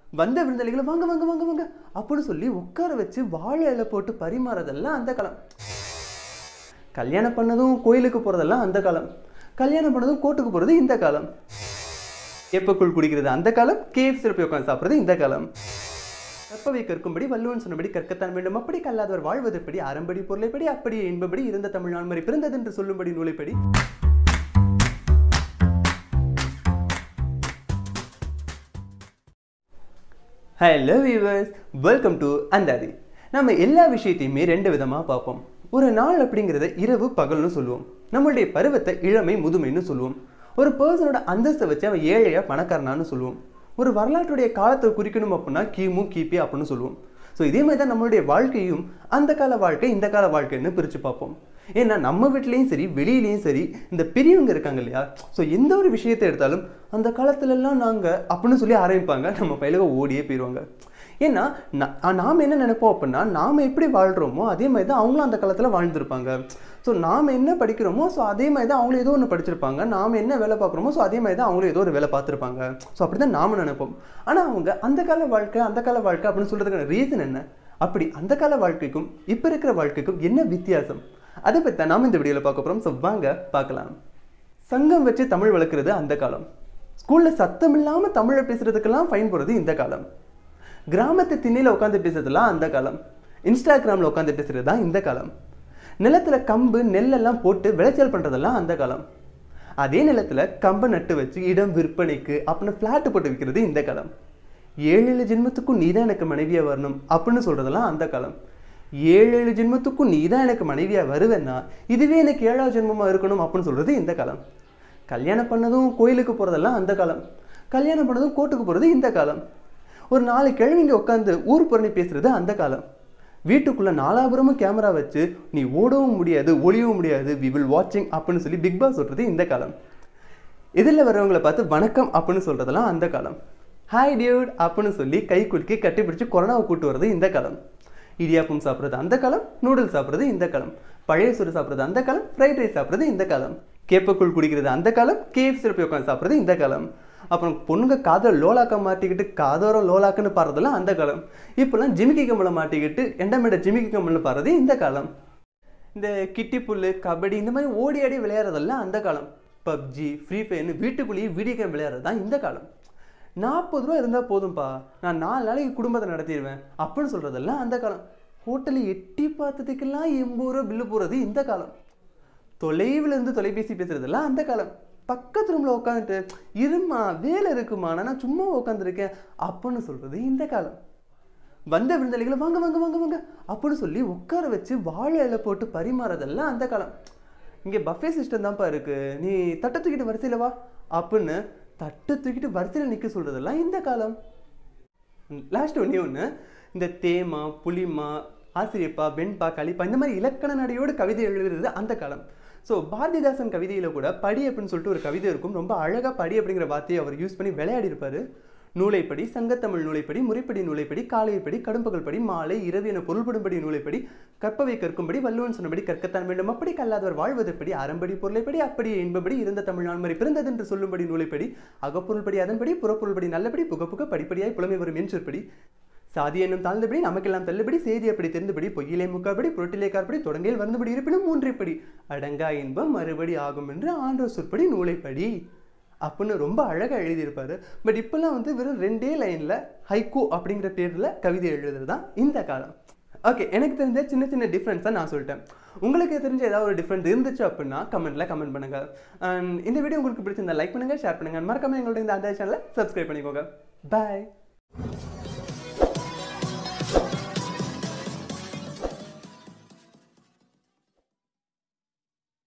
வந்த விருந்தாளிகளை வாங்க வாங்க வாங்க வாங்க அப்படின்னு சொல்லி உட்கார வச்சு வாழை இலை போட்டு பரிமாறதெல்லாம் அந்த காலம் கல்யாணம் பண்ணதும் கோயிலுக்கு போகிறதெல்லாம் அந்த காலம் கல்யாணம் பண்ணதும் கோர்ட்டுக்கு போகிறது இந்த காலம் எப்பக்குள் குடிக்கிறது அந்த காலம் கேஃப் சிறப்பை உட்காந்து சாப்பிட்றது இந்த காலம் கற்பவை கற்கும்படி வள்ளுவன் சொன்னபடி கற்கத்தான் வேண்டும் அப்படி கல்லாதவர் வாழ்வதெப்படி அறம்படி பொருளைப்படி அப்படி என்பபடி இருந்த தமிழ் நான்மறை பிறந்தது என்று சொல்லும்படி நூலைப்படி hello viewers welcome to Anthathi நம்ம எல்லா விஷயத்தையுமே ரெண்டு விதமாக பார்ப்போம் ஒரு நாள் அப்படிங்கிறத இரவு பகல்னு சொல்லுவோம் நம்மளுடைய பருவத்தை இளமை முதுமைன்னு சொல்லுவோம் ஒரு பர்சனோட அந்தஸ்தை வச்சு அவன் ஏழையா பணக்காரனான்னு சொல்லுவோம் ஒரு வரலாற்றுடைய காலத்தை குறிக்கணும் அப்படின்னா கிமு கிபி அப்படின்னு சொல்லுவோம் ஸோ இதே மாதிரி தான் நம்மளுடைய வாழ்க்கையும் அந்த கால வாழ்க்கை இந்த கால வாழ்க்கைன்னு பிரித்து பார்ப்போம் ஏன்னா நம்ம வீட்லேயும் சரி வெளியிலையும் சரி இந்த பெரியவங்க இருக்காங்க இல்லையா ஸோ எந்த ஒரு விஷயத்தை எடுத்தாலும் அந்த காலத்துலலாம் நாங்கள் அப்படின்னு சொல்லி ஆரம்பிப்பாங்க நம்ம பயிலுக ஓடியே போயிடுவாங்க ஏன்னா நா- நாம் என்ன நினைப்போம் அப்படின்னா நாம் எப்படி வாழ்கிறோமோ அதே மாதிரி தான் அவங்களும் அந்த காலத்தில் வாழ்ந்திருப்பாங்க ஸோ நாம் என்ன படிக்கிறோமோ ஸோ அதே மாதிரி தான் அவங்களும் ஏதோ ஒன்று படிச்சிருப்பாங்க நாம் என்ன வேலை பார்க்குறோமோ ஸோ அதே மாதிரி தான் அவங்களும் ஏதோ ஒரு வேலை பார்த்துருப்பாங்க ஸோ அப்படி தான் நாம் நினைப்போம் ஆனால் அவங்க அந்த கால வாழ்க்கை அந்த கால வாழ்க்கை அப்படின்னு சொல்கிறதுக்கான ரீசன் என்ன அப்படி அந்த கால வாழ்க்கைக்கும் இப்போ இருக்கிற வாழ்க்கைக்கும் என்ன வித்தியாசம் அதை பற்றி தான் நாம் இந்த வீடியோவில் பார்க்க போகிறோம் ஸோ வாங்க பார்க்கலாம் சங்கம் வச்சு தமிழ் வளர்க்குறது அந்த காலம் ஸ்கூலில் சத்தம் இல்லாமல் தமிழை பேசுறதுக்கெல்லாம் ஃபைன் போடுறது இந்த காலம் கிராமத்து திண்ணையில் உட்காந்து பேசுறதுலாம் அந்த காலம் இன்ஸ்டாகிராமில் உட்காந்து பேசுறது தான் இந்த காலம் நிலத்தில் கம்பு நெல்லெல்லாம் போட்டு விளைச்சல் பண்ணுறதெல்லாம் அந்த காலம் அதே நிலத்தில் கம்பை நட்டு வச்சு இடம் விற்பனைக்கு அப்படின்னு ஃப்ளாட்டு போட்டு விற்கிறது இந்த காலம் ஏழு ஏழு ஜென்மத்துக்கும் நீ தான் எனக்கு மனைவியாக வரணும் அப்படின்னு சொல்கிறதெல்லாம் அந்த காலம் ஏழு ஏழு ஜென்மத்துக்கும் நீ தான் எனக்கு மனைவியாக வருவேன்னா இதுவே எனக்கு ஏழாவது ஜென்மமாக இருக்கணும் அப்படின்னு சொல்கிறது இந்த காலம் கல்யாணம் பண்ணதும் கோயிலுக்கு போகிறதெல்லாம் அந்த காலம் கல்யாணம் பண்ணதும் கோர்ட்டுக்கு போகிறது இந்த காலம் ஒரு நாலு கிழவிங்க உட்காந்து ஊர் புறணி பேசுறது அந்த காலம் வீட்டுக்குள்ள நாலாபுரமும் கேமரா வச்சு நீ ஓடவும் முடியாது ஒளியவும் முடியாது வி வில் வாட்சிங் அப்படின்னு சொல்லி பிக் பாஸ் சொல்றது இந்த காலம் எதிரில் வர்றவங்களை பார்த்து வணக்கம் அப்படின்னு சொல்றதெல்லாம் அந்த காலம் ஹாய் டியூட் அப்படின்னு சொல்லி கை குலுக்கி கட்டி பிடிச்சி கொரோனாவை கூட்டு வர்றது இந்த காலம் இடியாப்பம் சாப்பிட்றது அந்த காலம் நூடுல்ஸ் சாப்பிட்றது இந்த காலம் பழைய சோறு சாப்பிட்றது அந்த காலம் ஃப்ரைட் ரைஸ் சாப்பிட்றது இந்த காலம் கேப்பக்குள் குடிக்கிறது அந்த காலம் கேஃப் சிறப்பை உட்காந்து சாப்பிட்றது இந்த காலம் அப்புறம் பொண்ணுங்க காதல் லோலாக்க மாட்டிக்கிட்டு காதோரம் லோலாக்குன்னு பாடுறதெல்லாம் அந்த காலம் இப்போல்லாம் ஜிமிக்கி கம்மலை மாட்டிக்கிட்டு எண்டமேட ஜிமிக்கி கம்மல்னு பாடுறது இந்த காலம் இந்த கிட்டி புல்லு கபடி இந்த மாதிரி ஓடி ஆடி விளையாடுறதெல்லாம் அந்த காலம் பப்ஜி ஃப்ரீ ஃபயர்னு வீட்டுக்குள்ளேயே வீடியோ கேம் விளையாடுறது தான் இந்த காலம் நாற்பது ரூபா இருந்தால் போதும்ப்பா நான் நாலு நாளைக்கு குடும்பத்தை நடத்திடுவேன் அப்படின்னு சொல்கிறதெல்லாம் அந்த காலம் ஹோட்டலில் எட்டி பார்த்ததுக்கெல்லாம் எண்பது ரூபா பில்லு போடுறது இந்த காலம் தொலைவில் இருந்து தொலைபேசி பேசுறதெல்லாம் அந்த காலம் பக்கத்து ரூமில் உட்காந்துட்டு இருமா வேலை இருக்குமா நான் சும்மா உட்காந்துருக்கேன் அப்படின்னு சொல்கிறது இந்த காலம் வந்த விருந்தாளிகளை வாங்க வாங்க வாங்க வாங்க அப்படின்னு சொல்லி உட்கார வச்சு வாழை இலை போட்டு பரிமாறதெல்லாம் அந்த காலம் இங்கே பஃபே சிஸ்டம் தான்ப்பா இருக்கு நீ தட்டை தூக்கிட்டு வரிசையில் வா அப்படின்னு தட்டை தூக்கிட்டு வரிசையில் நிற்க சொல்கிறதெல்லாம் இந்த காலம் லாஸ்ட் ஒன்றே ஒன்று இந்த தேமா புளிமா ஆசிரியப்பா வெண்பா களிப்பா இந்த மாதிரி இலக்கண நடையோடு கவிதை எழுதுறது அந்த காலம் ஸோ பாரதிதாசன் கவிதையில் கூட படி அப்படின்னு சொல்லிட்டு ஒரு கவிதை இருக்கும் ரொம்ப அழகாக படி அப்படிங்கிற வார்த்தையை அவர் யூஸ் பண்ணி விளையாடி இருப்பாரு நூலைப்படி சங்கத்தமிழ் நூலைப்படி முறைப்படி நூலைப்படி காலைப்படி கடும்பகல் படி மாலை இரவு என பொருள்படும்படி நூலைப்படி கற்பவை கற்கும்படி வள்ளுவன் சொன்னபடி கற்கத்தான் வேண்டும் அப்படி கல்லாதவர் வாழ்வதற்படி அறம்படி பொருளைப்படி அப்படி என்பபடி இருந்த தமிழ் நான்மறை பிறந்தது என்று சொல்லும்படி நூலைப்படி அகப்பொருள்படி அதன்படி புறப்பொருள்படி நல்லபடி புக புக படிப்படியாய் புலமை வரும் என்றபடி சாதி என்னும் தாழ்ந்தபடி நமக்கெல்லாம் தள்ளுபடி செய்தி அப்படி தெரிந்தபடி பொய்யிலே முக்காபடி புரட்டிலே கார்படி தொடங்கையில் வருந்தபடி இருப்பினும் மூன்றைப்படி அடங்கா இன்பம் மறுபடி ஆகும் என்று ஆண்டோர் சொற்படி நூலைப்படி அப்படின்னு ரொம்ப அழகாக எழுதியிருப்பாரு பட் இப்போல்லாம் வந்து வெறும் ரெண்டே லைனில் ஹைகோ அப்படிங்கிற பேரில் கவிதை எழுதுறது தான் இந்த காலம் ஓகே எனக்கு தெரிஞ்ச சின்ன சின்ன டிஃப்ரென்ஸை நான் சொல்லிட்டேன் உங்களுக்கு தெரிஞ்ச ஏதாவது ஒரு டிஃப்ரெண்ட் இருந்துச்சு அப்படின்னா கமெண்ட்ல கமெண்ட் பண்ணுங்க அண்ட் இந்த வீடியோ உங்களுக்கு பிடிச்சிருந்தா லைக் பண்ணுங்க ஷேர் பண்ணுங்க மறக்காம எங்களுடைய இந்த அந்த சேனலை சப்ஸ்கிரைப் பண்ணிக்கோங்க பாய்